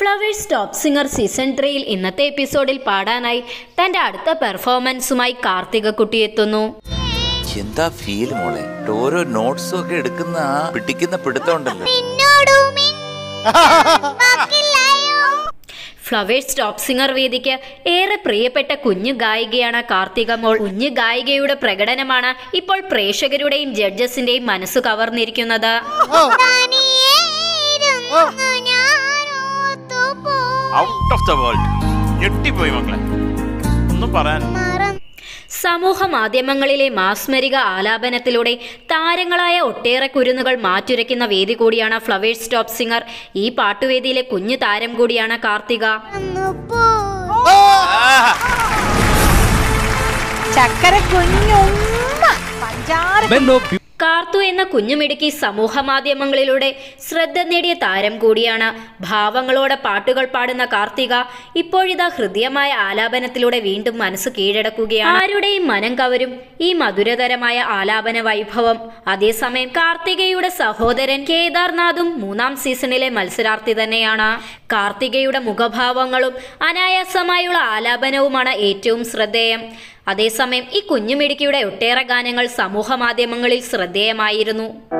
flowers top singer season ത്രീയിൽ ഇന്നത്തെ എപ്പിസോഡിൽ പാടാനായി തന്റെ അടുത്ത പെർഫോമൻസുമായി കാർത്തിക കുട്ടി എത്തുന്നു എന്താ ഫീൽ മോളെ ഓരോ നോട്ട്സും ഒക്കെ എടുക്കുന്ന ആ പിടിക്കുന്ന പിടുത്തം ഉണ്ടല്ലോ ഫ്ലവേഴ്സ് ടോപ്പ് സിംഗർ വേദിക്ക് ഏറെ പ്രിയപ്പെട്ട കുഞ്ഞു ഗായികയാണ് കാർത്തിക മോൾ കുഞ്ഞു ഗായികയുടെ പ്രകടനമാണ് ഇപ്പോൾ പ്രേക്ഷകരുടെയും ജഡ്ജസിന്റെയും മനസ്സ് കവർന്നിരിക്കുന്നത് ഔട്ട് ഓഫ് ദ വേൾഡ് ഞെട്ടിപ്പോയി മക്കളെ ഒന്നും പറയാൻ സമൂഹ മാധ്യമങ്ങളിലെ മാസ്മരിക ആലാപനത്തിലൂടെ താരങ്ങളായ ഒട്ടേറെ കുരുന്നുകൾ മാറ്റുരയ്ക്കുന്ന വേദി കൂടിയാണ് ഫ്ലവേഴ്സ് ടോപ്പ് സിംഗർ ഈ പാട്ടുവേദിയിലെ കുഞ്ഞു താരം കൂടിയാണ് കാർത്തിക ചക്കര കുഞ്ഞുമ്മ പഞ്ചാര കാർത്തു എന്ന കുഞ്ഞുമിടുക്കി സമൂഹ മാധ്യമങ്ങളിലൂടെ ശ്രദ്ധ നേടിയ താരം കൂടിയാണ് ഭാവങ്ങളോടെ പാട്ടുകൾ പാടുന്ന കാർത്തിക ഇപ്പോഴിതാ ഹൃദയമായ ആലാപനത്തിലൂടെ വീണ്ടും മനസ്സ് കീഴടക്കുകയാണ് ആരുടെയും മനം കവരും ഈ മധുരതരമായ ആലാപന വൈഭവം അതേസമയം കാർത്തികയുടെ സഹോദരൻ കേദാർനാഥും മൂന്നാം സീസണിലെ മത്സരാർത്ഥി തന്നെയാണ് കാർത്തികയുടെ മുഖഭാവങ്ങളും അനായാസമായുള്ള ആലാപനവുമാണ് ഏറ്റവും ശ്രദ്ധേയം അതേസമയം ഈ കുഞ്ഞുമിടുക്കിയുടെ ഒട്ടേറെ ഗാനങ്ങൾ സമൂഹ മാധ്യമങ്ങളിൽ ശ്രദ്ധേയമായിരുന്നു